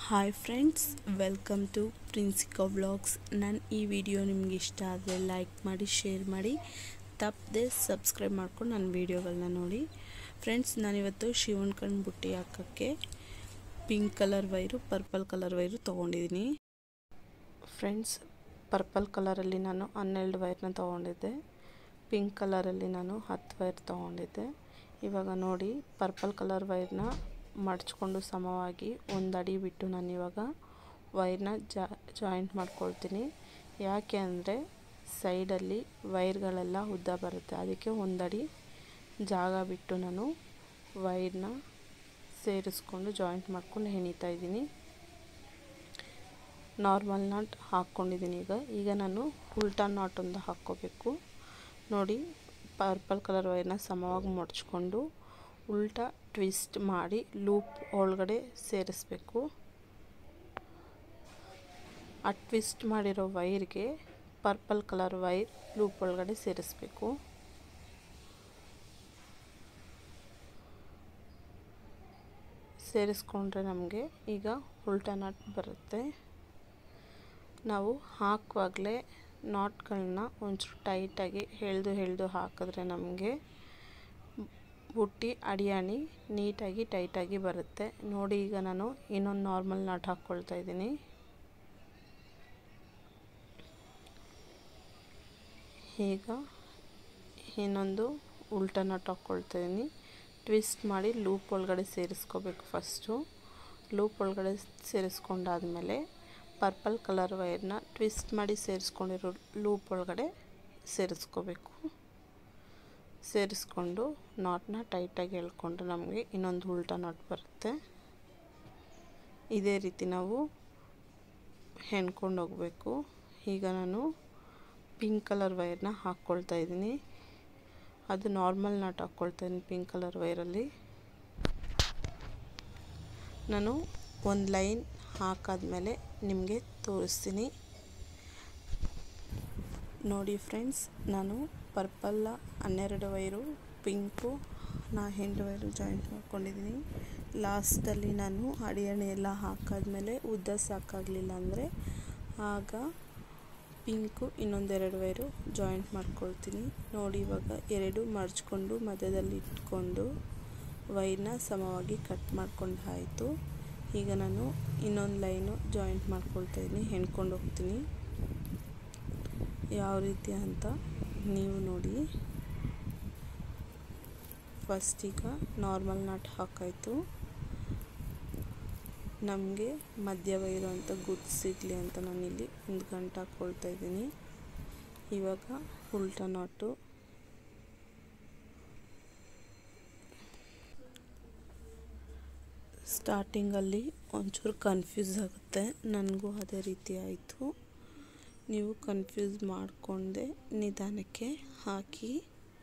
Hi friends welcome to Princika vlogs ನಾನು ಈ video ನಿಮ್ಗೆ ಇಷ್ಟ ಆದರೆ ಲೈಕ್ ಮಾಡಿ ಶೇರ್ ಮಾಡಿ ತಪ್ಪದೆ ಸಬ್ಸ್ಕ್ರೈಬ್ ಮಾಡ್ಕೊಂಡು ನನ್ನ ವೀಡಿಯೋಗಳನ್ನ ನೋಡಿ ಫ್ರೆಂಡ್ಸ್ ನಾನಿವತ್ತು ಶಿವನ್ ಕಣ್ಣು ಬುಟ್ಟಿ ಹಾಕೋಕ್ಕೆ pink colour wire purple colour wire ತೊಗೊಂಡಿದ್ದೀನಿ ಫ್ರೆಂಡ್ಸ್ ಪರ್ಪಲ್ ಕಲರಲ್ಲಿ ನಾನು ಹನ್ನೆರಡು ವೈರ್ನ ತೊಗೊಂಡಿದ್ದೆ ಪಿಂಕ್ ಕಲರಲ್ಲಿ ನಾನು ಹತ್ತು ವೈರ್ ತೊಗೊಂಡಿದ್ದೆ ಇವಾಗ ನೋಡಿ ಪರ್ಪಲ್ ಕಲರ್ ವೈರ್ನ ಮಡ್ಚ್ಕೊಂಡು ಸಮವಾಗಿ ಒಂದು ಅಡಿ ಬಿಟ್ಟು ನಾನು ಇವಾಗ ವೈರ್ನ ಜಾಯಿಂಟ್ ಮಾಡ್ಕೊಳ್ತೀನಿ ಯಾಕೆ ಅಂದರೆ ಸೈಡಲ್ಲಿ ವೈರ್ಗಳೆಲ್ಲ ಉದ್ದ ಬರುತ್ತೆ ಅದಕ್ಕೆ ಒಂದಡಿ ಜಾಗ ಬಿಟ್ಟು ನಾನು ವೈರ್ನ ಸೇರಿಸ್ಕೊಂಡು ಜಾಯಿಂಟ್ ಮಾಡ್ಕೊಂಡು ಹೆಣಿತಾ ಇದ್ದೀನಿ ನಾರ್ಮಲ್ ನಾಟ್ ಹಾಕ್ಕೊಂಡಿದ್ದೀನಿ ಈಗ ಈಗ ನಾನು ಉಲ್ಟಾ ನಾಟ್ ಒಂದು ಹಾಕ್ಕೋಬೇಕು ನೋಡಿ ಪರ್ಪಲ್ ಕಲರ್ ವೈರ್ನ ಸಮವಾಗಿ ಮಡ್ಚ್ಕೊಂಡು ಉಲ್ಟಾ ಟ್ವಿಸ್ಟ್ ಮಾಡಿ ಲೂಪ್ ಒಳಗಡೆ ಸೇರಿಸ್ಬೇಕು ಆ ಟ್ವಿಸ್ಟ್ ಮಾಡಿರೋ ವೈರ್ಗೆ ಪರ್ಪಲ್ ಕಲರ್ ವೈರ್ ಲೂಪ್ ಒಳಗಡೆ ಸೇರಿಸ್ಬೇಕು ಸೇರಿಸ್ಕೊಂಡ್ರೆ ನಮಗೆ ಈಗ ಉಲ್ಟಾ ನಾಟ್ ಬರುತ್ತೆ ನಾವು ಹಾಕುವಾಗಲೇ ನಾಟ್ಗಳನ್ನ ಒಂಚೂರು ಟೈಟಾಗಿ ಎಳೆದು ಎಳೆದು ಹಾಕಿದ್ರೆ ನಮಗೆ ಬುಟ್ಟಿ ಅಡಿಯಾಣಿ ನೀಟಾಗಿ ಟೈಟಾಗಿ ಬರುತ್ತೆ ನೋಡಿ ಈಗ ನಾನು ಇನ್ನೊಂದು ನಾರ್ಮಲ್ ನಾಟ್ ಹಾಕ್ಕೊಳ್ತಾ ಇದ್ದೀನಿ ಈಗ ಇನ್ನೊಂದು ಉಲ್ಟಾ ನಾಟ್ ಹಾಕ್ಕೊಳ್ತಾ ಇದ್ದೀನಿ ಟ್ವಿಸ್ಟ್ ಮಾಡಿ ಲೂಪ್ ಒಳಗಡೆ ಸೇರಿಸ್ಕೋಬೇಕು ಫಸ್ಟು ಲೂಪ್ ಒಳಗಡೆ ಸೇರಿಸ್ಕೊಂಡಾದಮೇಲೆ ಪರ್ಪಲ್ ಕಲರ್ ವೈರ್ನ ಟ್ವಿಸ್ಟ್ ಮಾಡಿ ಸೇರಿಸ್ಕೊಂಡಿರೋ ಲೂಪ್ ಒಳಗಡೆ ಸೇರಿಸ್ಕೋಬೇಕು ಸೇರಿಸ್ಕೊಂಡು ನಾಟ್ನ ಟೈಟಾಗಿ ಎಳ್ಕೊಂಡು ನಮಗೆ ಇನ್ನೊಂದು ಉಲ್ಟಾ ನಾಟ್ ಬರುತ್ತೆ ಇದೇ ರೀತಿ ನಾವು ಹೆಣ್ಕೊಂಡು ಹೋಗಬೇಕು ಈಗ ನಾನು ಪಿಂಕ್ ಕಲರ್ ವೈರ್ನ ಹಾಕ್ಕೊಳ್ತಾ ಇದ್ದೀನಿ ಅದು ನಾರ್ಮಲ್ ನಾಟ್ ಹಾಕ್ಕೊಳ್ತಾ ಇದ್ದೀನಿ ಪಿಂಕ್ ಕಲರ್ ವೈರಲ್ಲಿ ನಾನು ಒಂದು ಲೈನ್ ಹಾಕಾದ್ಮೇಲೆ ನಿಮಗೆ ತೋರಿಸ್ತೀನಿ ನೋಡಿ ಫ್ರೆಂಡ್ಸ್ ನಾನು ಪರ್ಪಲ್ಲ ಹನ್ನೆರಡು ವೈರು ಪಿಂಕು ನಾ ಎಂಟು ವೈರು ಜಾಯಿಂಟ್ ಮಾಡ್ಕೊಂಡಿದ್ದೀನಿ ಲಾಸ್ಟಲ್ಲಿ ನಾನು ಅಡಿಯಣೆ ಎಲ್ಲ ಹಾಕಾದ್ಮೇಲೆ ಉದ್ದ ಸಾಕಾಗಲಿಲ್ಲ ಅಂದರೆ ಆಗ ಪಿಂಕು ಇನ್ನೊಂದೆರಡು ವೈರು ಜಾಯಿಂಟ್ ಮಾಡ್ಕೊಳ್ತೀನಿ ನೋಡಿ ಇವಾಗ ಎರಡು ಮರ್ಚ್ಕೊಂಡು ಮಧ್ಯದಲ್ಲಿ ಇಟ್ಕೊಂಡು ವೈರ್ನ ಸಮವಾಗಿ ಕಟ್ ಮಾಡ್ಕೊಂಡು ಆಯಿತು ಈಗ ನಾನು ಇನ್ನೊಂದು ಲೈನು ಜಾಯಿಂಟ್ ಮಾಡ್ಕೊಳ್ತಾ ಇದ್ದೀನಿ ಹೆಣ್ಕೊಂಡು ಹೋಗ್ತೀನಿ ಯಾವ ರೀತಿ ಅಂತ ನೀವು ನೋಡಿ ಫಸ್ಟ್ ಈಗ ನಾರ್ಮಲ್ ನಾಟ್ ಹಾಕಾಯಿತು ನಮಗೆ ಮಧ್ಯ ವೈರು ಅಂತ ಗುರ್ತು ಸಿಗಲಿ ಅಂತ ನಾನಿಲ್ಲಿ ಒಂದು ಗಂಟೆ ಹಾಕ್ಕೊಳ್ತಾ ಇದ್ದೀನಿ ಇವಾಗ ಉಲ್ಟಾ ನಾಟು ಸ್ಟಾರ್ಟಿಂಗಲ್ಲಿ ಒಂಚೂರು ಕನ್ಫ್ಯೂಸ್ ಆಗುತ್ತೆ ನನಗೂ ಅದೇ ರೀತಿ ಆಯಿತು ನೀವು ಕನ್ಫ್ಯೂಸ್ ಮಾಡಿಕೊಂಡೆ ನಿಧಾನಕ್ಕೆ ಹಾಕಿ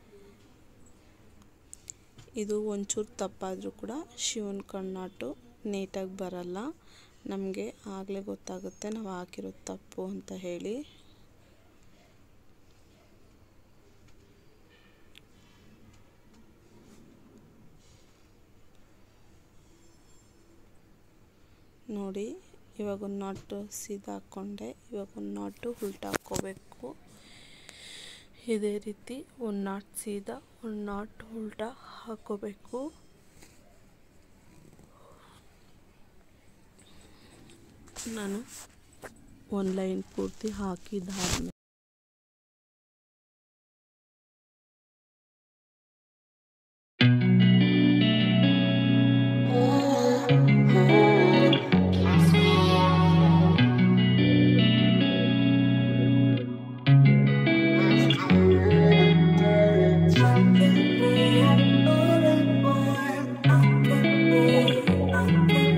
ಇದು ಒಂಚೂರು ತಪ್ಪಾದರೂ ಕೂಡ ಶಿವನ ಕಣ್ಣಾಟು ನೀಟಾಗಿ ಬರಲ್ಲ ನಮಗೆ ಆಗಲೇ ಗೊತ್ತಾಗುತ್ತೆ ನಾವು ಹಾಕಿರೋದು ತಪ್ಪು ಅಂತ ಹೇಳಿ ನೋಡಿ ಇವಾಗ ಒಂದು ನಾಟು ಸೀದಾ ಹಾಕ್ಕೊಂಡೆ ಇವಾಗ ಒಂದು ನಾಟು ಉಲ್ಟಾ ಹಾಕ್ಕೋಬೇಕು ಇದೇ ರೀತಿ ಒಂದು ನಾಟ್ ಸೀದಾ ಒಂದು ನಾಟ್ ಉಲ್ಟಾ ಹಾಕ್ಕೋಬೇಕು ನಾನು ಒಂದು ಲೈನ್ ಪೂರ್ತಿ ಹಾಕಿದ್ದಾದ್ಮೇಲೆ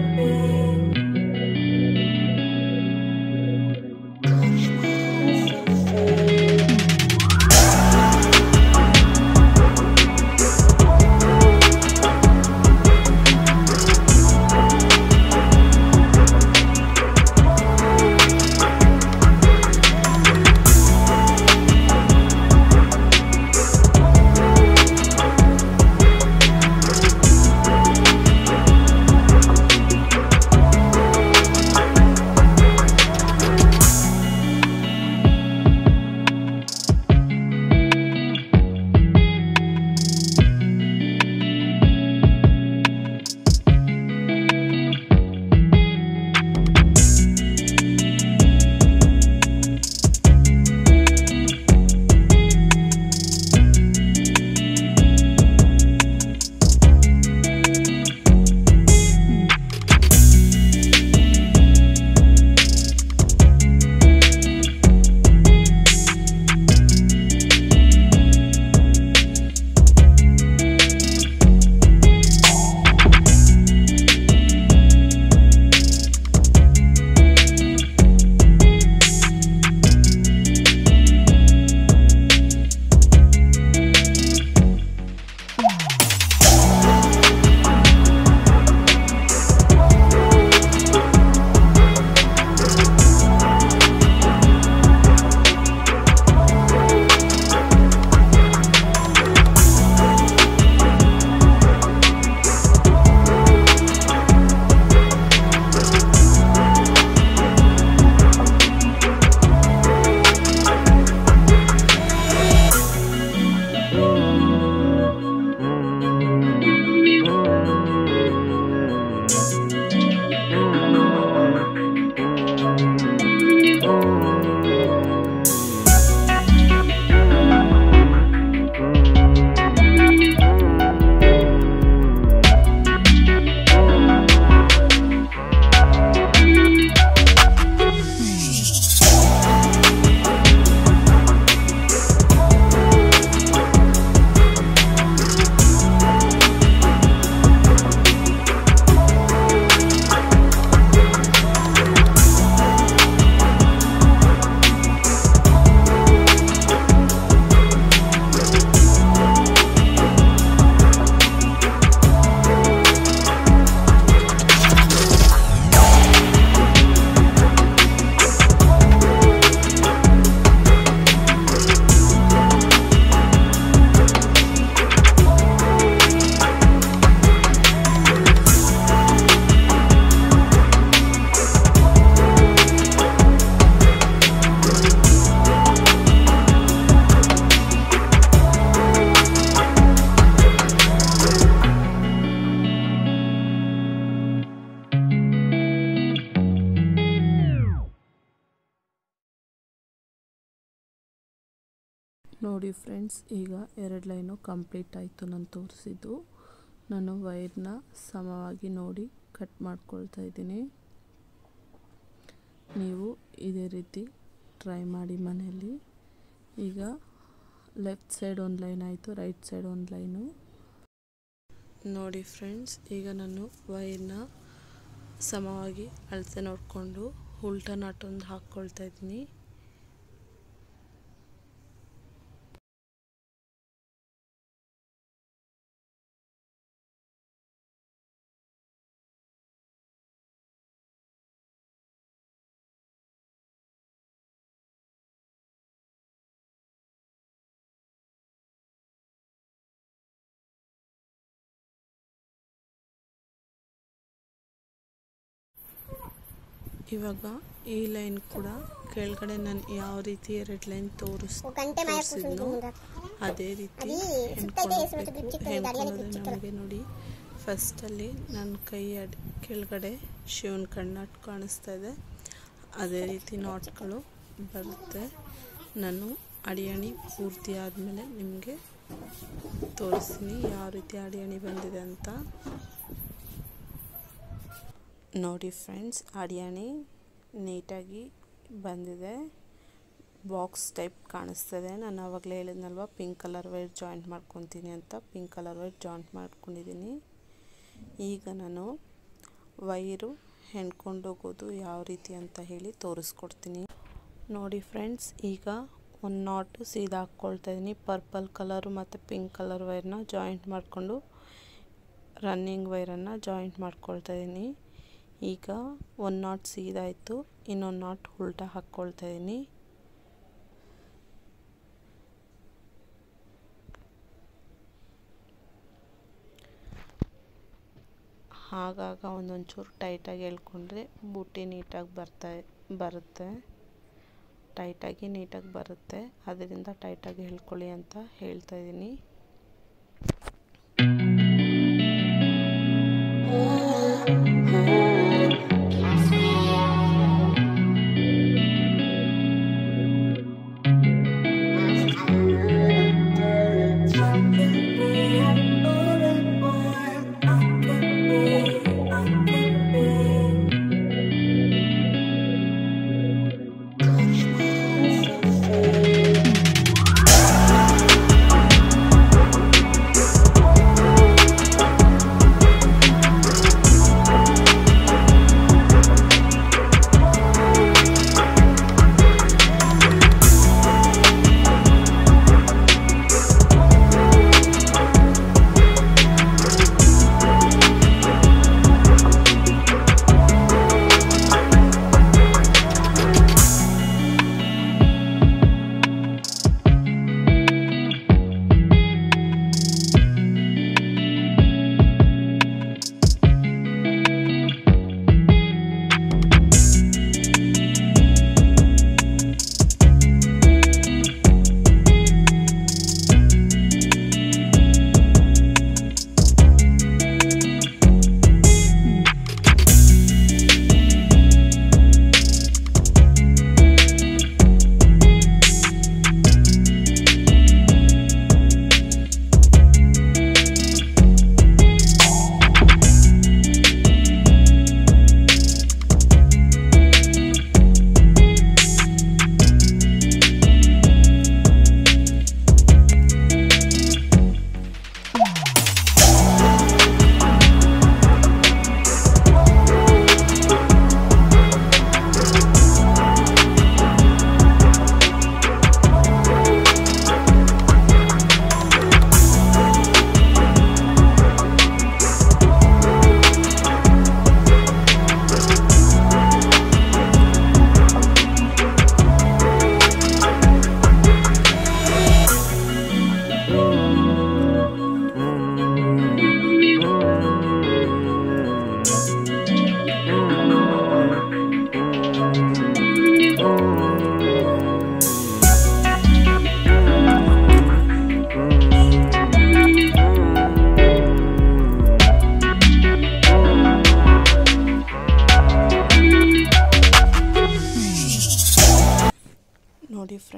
Touch me. ನೋಡಿ ಫ್ರೆಂಡ್ಸ್ ಈಗ ಎರಡು ಲೈನು ಕಂಪ್ಲೀಟ್ ಆಯಿತು ನಾನು ತೋರಿಸಿದ್ದು ನಾನು ವೈರ್ನ ಸಮವಾಗಿ ನೋಡಿ ಕಟ್ ಮಾಡ್ಕೊಳ್ತಾ ಇದ್ದೀನಿ ನೀವು ಇದೇ ರೀತಿ ಟ್ರೈ ಮಾಡಿ ಮನೆಯಲ್ಲಿ ಈಗ ಲೆಫ್ಟ್ ಸೈಡ್ ಒಂದು ಲೈನ್ ಆಯಿತು ರೈಟ್ ಸೈಡ್ ಒಂದು ಲೈನು ನೋಡಿ ಫ್ರೆಂಡ್ಸ್ ಈಗ ನಾನು ವೈರ್ನ ಸಮವಾಗಿ ಅಳತೆ ನೋಡಿಕೊಂಡು ಉಲ್ಟಾ ನಾಟೊಂದು ಹಾಕ್ಕೊಳ್ತಾ ಇದ್ದೀನಿ ಇವಾಗ ಈ ಲೈನ್ ಕೂಡ ಕೆಳಗಡೆ ನಾನು ಯಾವ ರೀತಿ ಎರಡು ಲೈನ್ ತೋರಿಸ್ ತೋರಿಸಿದ್ನೋ ಅದೇ ರೀತಿ ಹೆಣ್ಕೊಳ್ಬೇಕು ನಮಗೆ ನೋಡಿ ಫಸ್ಟಲ್ಲಿ ನನ್ನ ಕೈ ಅಡ್ ಕೆಳಗಡೆ ಶಿವನ ಕಣ್ಣಾಟ್ ಕಾಣಿಸ್ತಾ ಇದೆ ಅದೇ ರೀತಿ ನಾಟ್ಗಳು ಬರುತ್ತೆ ನಾನು ಅಡಿಯಣಿ ಪೂರ್ತಿ ಆದಮೇಲೆ ನಿಮಗೆ ತೋರಿಸ್ತೀನಿ ಯಾವ ರೀತಿ ಅಡಿಯಣಿ ಬಂದಿದೆ ಅಂತ ನೋಡಿ ಫ್ರೆಂಡ್ಸ್ ಅಡಿಯಾಣಿ ನೀಟಾಗಿ ಬಂದಿದೆ ಬಾಕ್ಸ್ ಟೈಪ್ ಕಾಣಿಸ್ತದೆ ನಾನು ಆವಾಗಲೇ ಹೇಳಿದ್ನಲ್ವ ಪಿಂಕ್ ಕಲರ್ ವೈರ್ ಜಾಯಿಂಟ್ ಮಾಡ್ಕೊತೀನಿ ಅಂತ ಪಿಂಕ್ ಕಲರ್ ವೈರ್ ಜಾಯಿಂಟ್ ಮಾಡ್ಕೊಂಡಿದ್ದೀನಿ ಈಗ ನಾನು ವೈರು ಹೆಣ್ಕೊಂಡೋಗೋದು ಯಾವ ರೀತಿ ಅಂತ ಹೇಳಿ ತೋರಿಸ್ಕೊಡ್ತೀನಿ ನೋಡಿ ಫ್ರೆಂಡ್ಸ್ ಈಗ ಒಂದು ನಾಟು ಸೀದಾ ಹಾಕ್ಕೊಳ್ತಾ ಇದ್ದೀನಿ ಪರ್ಪಲ್ ಕಲರು ಮತ್ತು ಪಿಂಕ್ ಕಲರ್ ವೈರ್ನ ಜಾಯಿಂಟ್ ಮಾಡಿಕೊಂಡು ರನ್ನಿಂಗ್ ವೈರನ್ನು ಜಾಯಿಂಟ್ ಮಾಡ್ಕೊಳ್ತಾ ಇದ್ದೀನಿ ಈಗ ಒಂದು ನಾಟ್ ಸೀದಾಯಿತು ಇನ್ನೊಂದು ನಾಟ್ ಉಲ್ಟಾ ಹಾಕ್ಕೊಳ್ತಾ ಇದ್ದೀನಿ ಆಗಾಗ ಒಂದೊಂಚೂರು ಟೈಟಾಗಿ ಎಳ್ಕೊಂಡ್ರೆ ಬುಟ್ಟಿ ನೀಟಾಗಿ ಬರ್ತಾ ಬರುತ್ತೆ ಟೈಟಾಗಿ ನೀಟಾಗಿ ಬರುತ್ತೆ ಅದರಿಂದ ಟೈಟಾಗಿ ಹೇಳ್ಕೊಳ್ಳಿ ಅಂತ ಹೇಳ್ತಾ ಇದ್ದೀನಿ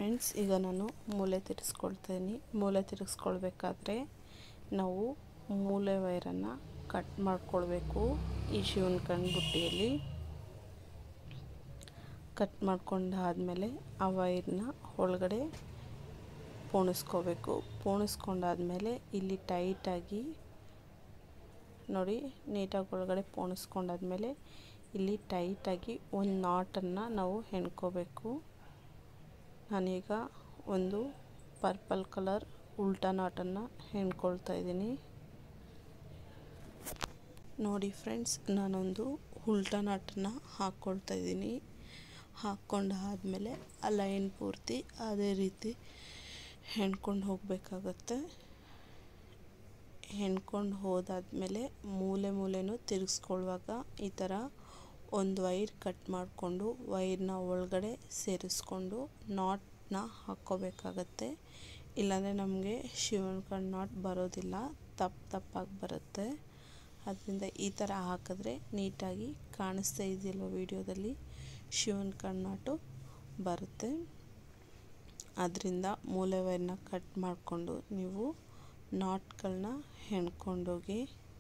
ಫ್ರೆಂಡ್ಸ್ ಈಗ ನಾನು ಮೂಲೆ ತಿರ್ಸ್ಕೊಳ್ತೀನಿ ಮೂಲೆ ತಿರ್ಗಿಸ್ಕೊಳ್ಬೇಕಾದ್ರೆ ನಾವು ಮೂಲೆ ವೈರನ್ನು ಕಟ್ ಮಾಡ್ಕೊಳ್ಬೇಕು ಈ ಶಿವನ ಕಣ್ಣು ಬುಟ್ಟಿಯಲ್ಲಿ ಕಟ್ ಮಾಡ್ಕೊಂಡಾದಮೇಲೆ ಆ ವೈರ್ನ ಒಳಗಡೆ ಪೋಣಿಸ್ಕೋಬೇಕು ಪೋಣಿಸ್ಕೊಂಡಾದ್ಮೇಲೆ ಇಲ್ಲಿ ಟೈಟಾಗಿ ನೋಡಿ ನೀಟಾಗಿ ಒಳಗಡೆ ಪೋಣಿಸ್ಕೊಂಡಾದ್ಮೇಲೆ ಇಲ್ಲಿ ಟೈಟಾಗಿ ಒಂದು ನಾಟನ್ನು ನಾವು ಹೆಣ್ಕೋಬೇಕು ನಾನೀಗ ಒಂದು ಪರ್ಪಲ್ ಕಲರ್ ಉಲ್ಟಾ ನಾಟನ್ನು ಹೆಣ್ಕೊಳ್ತಾ ಇದ್ದೀನಿ ನೋಡಿ ಫ್ರೆಂಡ್ಸ್ ನಾನೊಂದು ಉಲ್ಟಾ ನಾಟನ್ನು ಹಾಕ್ಕೊಳ್ತಾ ಇದ್ದೀನಿ ಹಾಕ್ಕೊಂಡು ಆದಮೇಲೆ ಆ ಲೈನ್ ಪೂರ್ತಿ ಅದೇ ರೀತಿ ಹೆಣ್ಕೊಂಡು ಹೋಗಬೇಕಾಗತ್ತೆ ಹೆಣ್ಕೊಂಡು ಹೋದಾದ್ಮೇಲೆ ಮೂಲೆ ಮೂಲೆನೂ ತಿರುಗಿಸ್ಕೊಳ್ಳುವಾಗ ಈ ಥರ ಒಂದು ವೈರ್ ಕಟ್ ಮಾಡಿಕೊಂಡು ವೈರ್ನ ಒಳಗಡೆ ಸೇರಿಸ್ಕೊಂಡು ನಾಟ್ನ ಹಾಕ್ಕೋಬೇಕಾಗತ್ತೆ ಇಲ್ಲಾಂದರೆ ನಮಗೆ ಶಿವನ ಕಣ್ಣು ನಾಟ್ ಬರೋದಿಲ್ಲ ತಪ್ಪು ತಪ್ಪಾಗಿ ಬರುತ್ತೆ ಅದರಿಂದ ಈ ಥರ ಹಾಕಿದ್ರೆ ನೀಟಾಗಿ ಕಾಣಿಸ್ತಾ ಇದೆಯಲ್ವ ವಿಡಿಯೋದಲ್ಲಿ ಶಿವನ ಕಣ್ಣಾಟು ಬರುತ್ತೆ ಅದರಿಂದ ಮೂಲೆ ವೈರ್ನ ಕಟ್ ಮಾಡಿಕೊಂಡು ನೀವು ನಾಟ್ಗಳನ್ನ ಹೆಣ್ಕೊಂಡೋಗಿ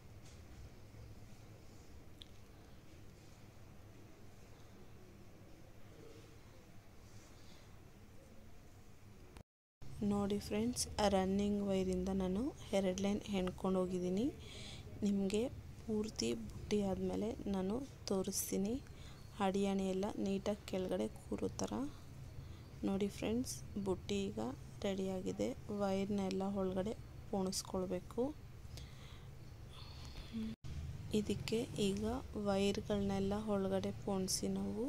ನೋಡಿ ಫ್ರೆಂಡ್ಸ್ ರನ್ನಿಂಗ್ ವೈರಿಂದ ನಾನು ಎರಡು ಲೈನ್ ಹೆಣ್ಕೊಂಡು ಹೋಗಿದ್ದೀನಿ ನಿಮಗೆ ಪೂರ್ತಿ ಬುಟ್ಟಿ ಆದಮೇಲೆ ನಾನು ತೋರಿಸ್ತೀನಿ ಅಡಿಯಾಣಿ ಎಲ್ಲ ನೀಟಾಗಿ ಕೆಳಗಡೆ ಕೂರೋ ಥರ ನೋಡಿ ಫ್ರೆಂಡ್ಸ್ ಬುಟ್ಟಿ ಈಗ ರೆಡಿಯಾಗಿದೆ ವೈರ್ನೆಲ್ಲ ಒಳಗಡೆ ಪೋಣಿಸ್ಕೊಳ್ಬೇಕು ಇದಕ್ಕೆ ಈಗ ವೈರ್ಗಳನ್ನೆಲ್ಲ ಒಳಗಡೆ ಪೋಣಿಸಿ ನಾವು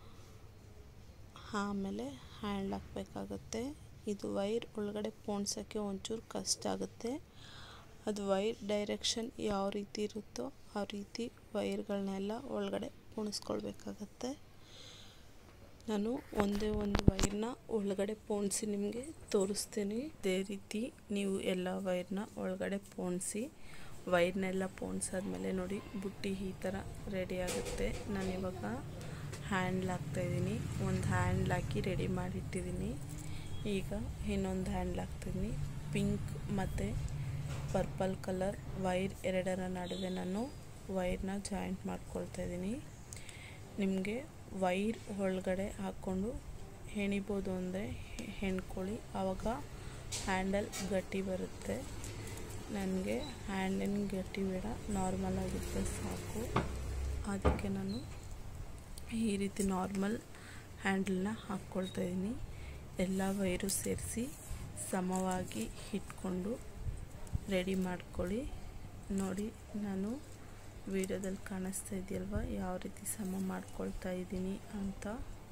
ಆಮೇಲೆ ಹ್ಯಾಂಡ್ ಹಾಕಬೇಕಾಗತ್ತೆ ಇದು ವೈರ್ ಒಳಗಡೆ ಪೋಣ್ಸೋಕ್ಕೆ ಒಂಚೂರು ಕಷ್ಟ ಆಗುತ್ತೆ ಅದು ವೈರ್ ಡೈರೆಕ್ಷನ್ ಯಾವ ರೀತಿ ಇರುತ್ತೋ ಆ ರೀತಿ ವೈರ್ಗಳನ್ನೆಲ್ಲ ಒಳಗಡೆ ಪೋಣಿಸ್ಕೊಳ್ಬೇಕಾಗತ್ತೆ ನಾನು ಒಂದೇ ಒಂದು ವೈರ್ನ ಒಳಗಡೆ ಪೋಣಿಸಿ ನಿಮಗೆ ತೋರಿಸ್ತೀನಿ ಇದೇ ರೀತಿ ನೀವು ಎಲ್ಲ ವೈರ್ನ ಒಳಗಡೆ ಪೋಣಿಸಿ ವೈರ್ನೆಲ್ಲ ಪೋಣಿಸಾದ್ಮೇಲೆ ನೋಡಿ ಬುಟ್ಟಿ ಈ ಥರ ರೆಡಿ ಆಗುತ್ತೆ ನಾನಿವಾಗ ಹ್ಯಾಂಡ್ಲ್ ಹಾಕ್ತಾಯಿದ್ದೀನಿ ಒಂದು ಹ್ಯಾಂಡ್ಲ್ ಹಾಕಿ ರೆಡಿ ಮಾಡಿಟ್ಟಿದ್ದೀನಿ ಈಗ ಇನ್ನೊಂದು ಹ್ಯಾಂಡ್ಲ್ ಹಾಕ್ತೀನಿ ಪಿಂಕ್ ಮತ್ತು ಪರ್ಪಲ್ ಕಲರ್ ವೈರ್ ಎರಡರ ನಡುವೆ ನಾನು ವೈರ್ನ ಜಾಯಿಂಟ್ ಮಾಡ್ಕೊಳ್ತಾ ಇದ್ದೀನಿ ನಿಮಗೆ ವೈರ್ ಒಳಗಡೆ ಹಾಕ್ಕೊಂಡು ಹೆಣಿಬೋದು ಅಂದರೆ ಹೆಣ್ಕೊಳ್ಳಿ ಆವಾಗ ಹ್ಯಾಂಡಲ್ ಗಟ್ಟಿ ಬರುತ್ತೆ ನನಗೆ ಹ್ಯಾಂಡಲ್ ಗಟ್ಟಿ ಬೇಡ ನಾರ್ಮಲ್ ಆಗಿದ್ದರೆ ಸಾಕು ಅದಕ್ಕೆ ನಾನು ಈ ರೀತಿ ನಾರ್ಮಲ್ ಹ್ಯಾಂಡಲ್ನ ಹಾಕ್ಕೊಳ್ತಾ ಇದ್ದೀನಿ ಎಲ್ಲ ವೈರು ಸೇರಿಸಿ ಸಮವಾಗಿ ಇಟ್ಕೊಂಡು ರೆಡಿ ಮಾಡ್ಕೊಳ್ಳಿ ನೋಡಿ ನಾನು ವಿಡಿಯೋದಲ್ಲಿ ಕಾಣಿಸ್ತಾ ಇದೆಯಲ್ವ ಯಾವ ರೀತಿ ಸಮ ಮಾಡ್ಕೊಳ್ತಾ ಇದ್ದೀನಿ ಅಂತ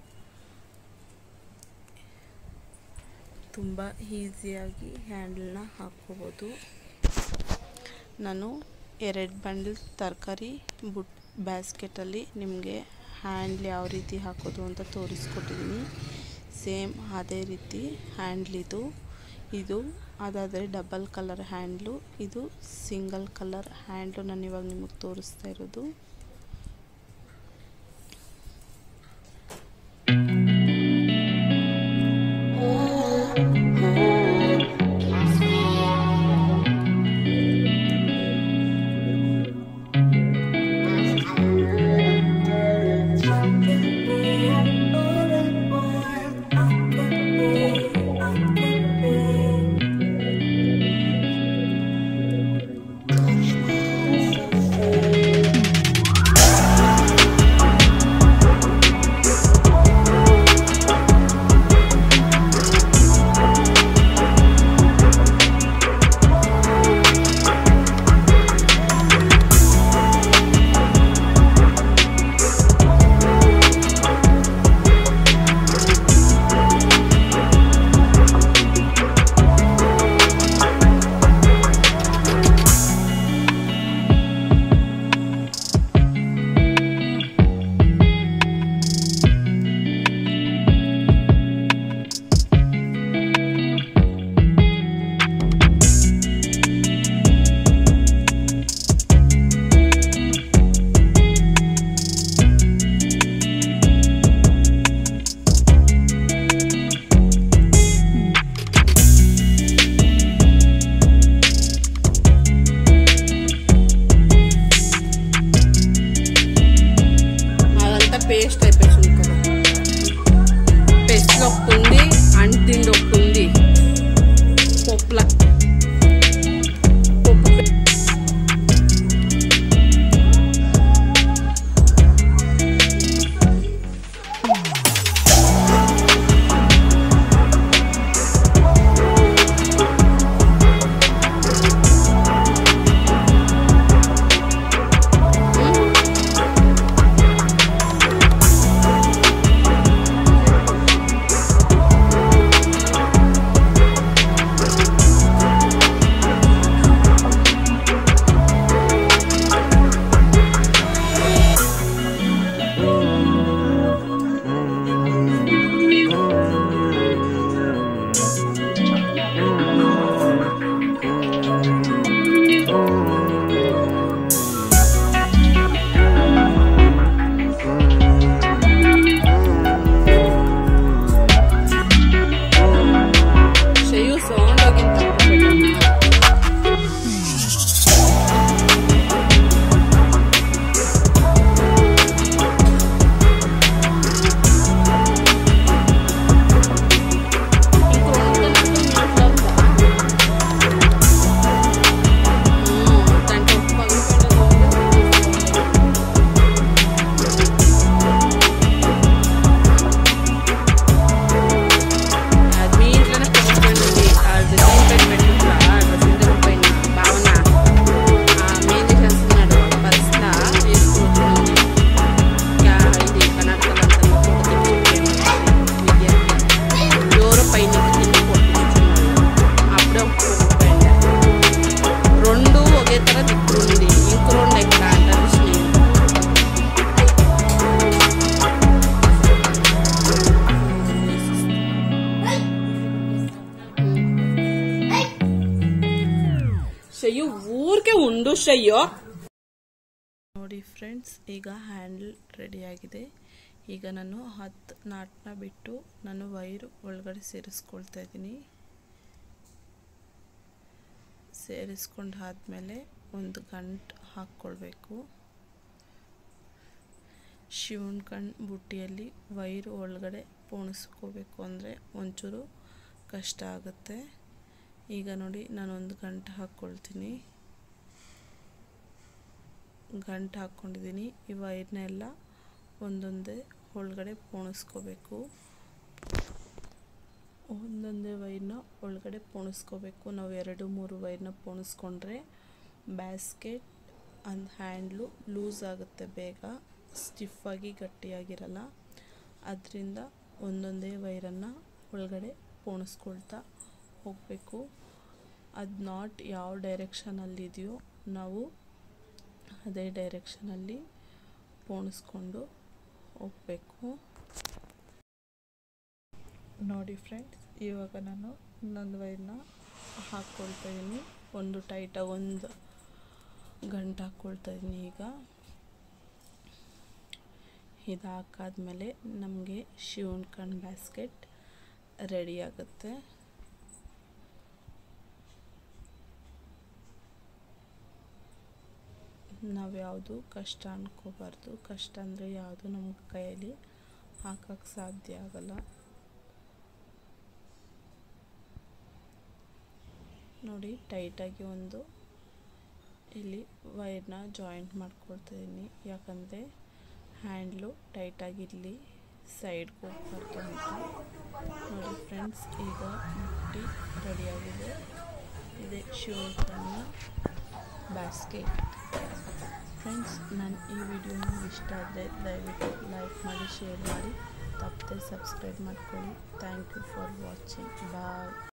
ತುಂಬ ಈಸಿಯಾಗಿ ಹ್ಯಾಂಡಲ್ನ ಹಾಕ್ಕೋಬೋದು ನಾನು ಎರಡು ಬಂಡಲ್ ತರಕಾರಿ ಬುಟ್ ಬ್ಯಾಸ್ಕೆಟಲ್ಲಿ ನಿಮಗೆ ಹ್ಯಾಂಡ್ಲ್ ಯಾವ ರೀತಿ ಹಾಕೋದು ಅಂತ ತೋರಿಸ್ಕೊಟ್ಟಿದ್ದೀನಿ ಸೇಮ್ ಅದೇ ರೀತಿ ಹ್ಯಾಂಡ್ಲಿದು ಇದು ಅದಾದರೆ ಡಬಲ್ ಕಲರ್ ಹ್ಯಾಂಡ್ಲು ಇದು ಸಿಂಗಲ್ ಕಲರ್ ಹ್ಯಾಂಡ್ಲು ನಾನು ಇವಾಗ ನಿಮಗೆ ತೋರಿಸ್ತಾ ಇರೋದು ಶೆಯು ಸೌಂಡ್ ಹೋಗಿಂತ మీ ఇంట్లోనే పెట్టుకోండి అది దీనిపైన పెట్టుకుంటా సింగల్ పైన భావన మెహందీ చేస్తున్నాడు పరిస్థితి వేసుకోవచ్చు ఇది కర్ణాటకలో విద్యార్థి ఎవరో పైన కింద కొట్టించుకున్నాడు అప్పుడే ఒప్పుకోకపోయింది రెండు ఒకే తర దిక్కుంది ఇంకో రెండు ఎక్కడ అంటారు స్నేహితులు ಶಯ್ಯು ಊರ್ಗೆ ಉಂಡು ಶಯ್ಯೋ ನೋಡಿ ಫ್ರೆಂಡ್ಸ್ ಈಗ ಹ್ಯಾಂಡಲ್ ರೆಡಿಯಾಗಿದೆ ಈಗ ನಾನು ಹತ್ತು ನಾಟನ್ನ ಬಿಟ್ಟು ನಾನು ವೈರು ಒಳಗಡೆ ಸೇರಿಸ್ಕೊಳ್ತಾ ಇದ್ದೀನಿ ಸೇರಿಸ್ಕೊಂಡು ಆದಮೇಲೆ ಒಂದು ಗಂಟು ಹಾಕ್ಕೊಳ್ಬೇಕು ಶಿವನ ಕಣ್ಣು ಬುಟ್ಟಿಯಲ್ಲಿ ವೈರು ಒಳಗಡೆ ಪೋಣಿಸ್ಕೋಬೇಕು ಅಂದರೆ ಒಂಚೂರು ಕಷ್ಟ ಆಗುತ್ತೆ ಈಗ ನೋಡಿ ನಾನೊಂದು ಗಂಟು ಹಾಕ್ಕೊಳ್ತೀನಿ ಗಂಟು ಹಾಕ್ಕೊಂಡಿದ್ದೀನಿ ಈ ವೈರ್ನೆಲ್ಲ ಒಂದೊಂದೇ ಒಳಗಡೆ ಪೋಣಿಸ್ಕೋಬೇಕು ಒಂದೊಂದೇ ವೈರ್ನ ಒಳಗಡೆ ಪೋಣಿಸ್ಕೋಬೇಕು ನಾವು ಎರಡು ಮೂರು ವೈರ್ನ ಪೋಣಿಸ್ಕೊಂಡ್ರೆ ಬ್ಯಾಸ್ಕೆಟ್ ಅಂದ್ ಹ್ಯಾಂಡ್ಲು ಲೂಸ್ ಆಗುತ್ತೆ ಬೇಗ ಸ್ಟಿಫಾಗಿ ಗಟ್ಟಿಯಾಗಿರಲ್ಲ ಅದರಿಂದ ಒಂದೊಂದೇ ವೈರನ್ನು ಒಳಗಡೆ ಪೋಣಿಸ್ಕೊಳ್ತಾ ಹೋಗಬೇಕು ಅದು ನಾಟ್ ಯಾವ ಡೈರೆಕ್ಷನಲ್ಲಿದೆಯೋ ನಾವು ಅದೇ ಡೈರೆಕ್ಷನಲ್ಲಿ ಪೋಣಿಸ್ಕೊಂಡು ಹೋಗಬೇಕು ನೋಡಿ ಫ್ರೆಂಡ್ಸ್ ಇವಾಗ ನಾನು ಇನ್ನೊಂದು ವೈರ್ನ ಹಾಕ್ಕೊಳ್ತಾ ಇದ್ದೀನಿ ಒಂದು ಟೈಟಾಗಿ ಒಂದು ಗಂಟು ಹಾಕ್ಕೊಳ್ತಾ ಇದ್ದೀನಿ ಈಗ ಇದು ಹಾಕಾದ್ಮೇಲೆ ನಮಗೆ ಶಿವನ್ ಕಣ್ ಬ್ಯಾಸ್ಕೆಟ್ ರೆಡಿ ಆಗುತ್ತೆ ನಾವು ಯಾವುದು ಕಷ್ಟ ಅನ್ಕೋಬಾರ್ದು ಕಷ್ಟ ಅಂದರೆ ಯಾವುದು ನಮ್ಮ ಕೈಯಲ್ಲಿ ಹಾಕಕ್ಕೆ ಸಾಧ್ಯ ಆಗಲ್ಲ ನೋಡಿ ಟೈಟಾಗಿ ಒಂದು ಇಲ್ಲಿ ವೈರ್ನ ಜಾಯಿಂಟ್ ಮಾಡ್ಕೊಳ್ತಾ ಇದ್ದೀನಿ ಯಾಕಂದರೆ ಹ್ಯಾಂಡ್ಲು ಟೈಟಾಗಿರಲಿ ಸೈಡ್ಗೆ ಹೋಗ್ಬಾರ್ದು ಅಂತ ನೋಡಿ ಫ್ರೆಂಡ್ಸ್ ಈಗ ಮುಟ್ಟಿ ರೆಡಿಯಾಗಿದೆ ಇದೆ ಶಿವಕನ್ನ ಬ್ಯಾಸ್ಕೆಟ್ ಫ್ರೆಂಡ್ಸ್ ನಾನು ಈ ವಿಡಿಯೋ ನಿಮ್ಗೆ ಇಷ್ಟ ಆದರೆ ದಯವಿಟ್ಟು ಲೈಕ್ ಮಾಡಿ ಶೇರ್ ಮಾಡಿ ತಪ್ಪದೆ ಸಬ್ಸ್ಕ್ರೈಬ್ ಮಾಡ್ಕೊಳ್ಳಿ thank you for watching bye